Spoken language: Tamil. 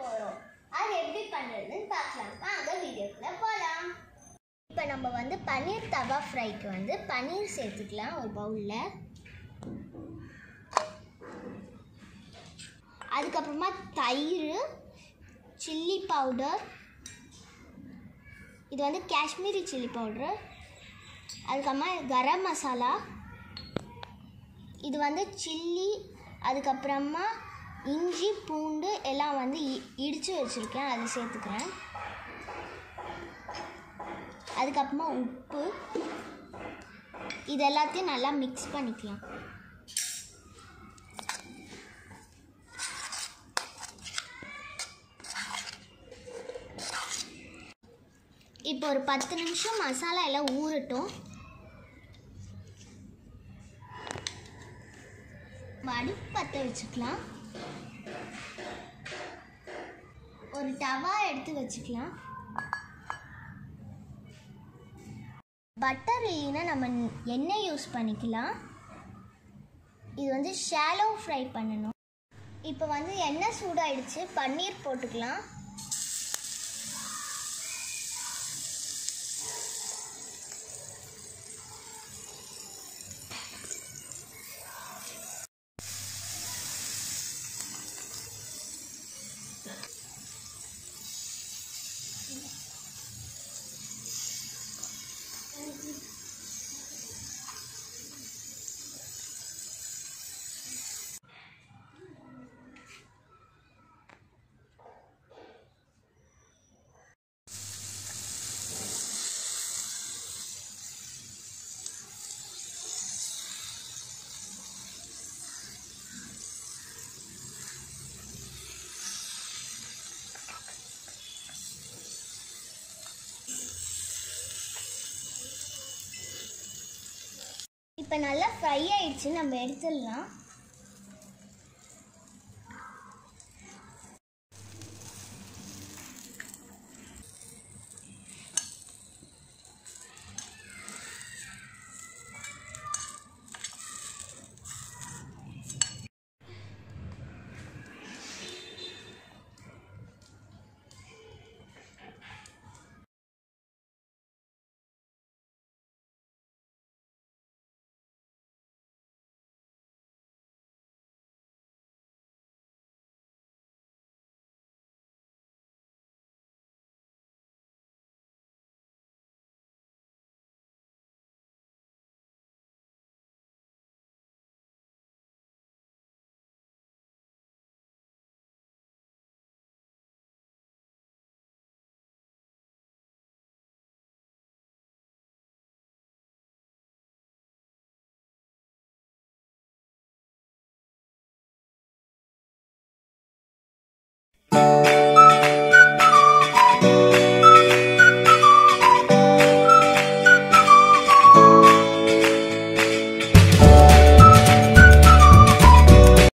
போகிறோம் அது எப்படி பண்ணுறதுன்னு பார்க்கலாம் வாங்க வீடியோக்குள்ளே போகலாம் இப்போ நம்ம வந்து பன்னீர் தவா ஃப்ரைக்கு வந்து பன்னீர் சேர்த்துக்கலாம் ஒரு பவுலில் அதுக்கப்புறமா தயிர் சில்லி பவுடர் இது வந்து காஷ்மீரி சில்லி பவுடர் அதுக்கப்புறமா கரம் மசாலா இது வந்து சில்லி அதுக்கப்புறமா இஞ்சி பூண்டு எல்லாம் வந்து இ- இடித்து வச்சுருக்கேன் அதை சேர்த்துக்கிறேன் அதுக்கப்புறமா உப்பு இது எல்லாத்தையும் நல்லா மிக்ஸ் பண்ணிக்கலாம் இப்போ ஒரு பத்து நிமிஷம் மசாலா எல்லாம் ஊறட்டும் அடுப்பு பற்ற வச்சுக்கலாம் ஒரு டவா எடுத்து வச்சுக்கலாம் பட்டர் இல்லைன்னா நம்ம எண்ணெய் யூஸ் பண்ணிக்கலாம் இது வந்து ஷாலோ ஃப்ரை பண்ணணும் இப்போ வந்து எண்ணெய் சூடாயிடுச்சு பன்னீர் போட்டுக்கலாம் இப்போ நல்லா ஃப்ரை ஆயிடுச்சு நம்ம எடுத்துடலாம்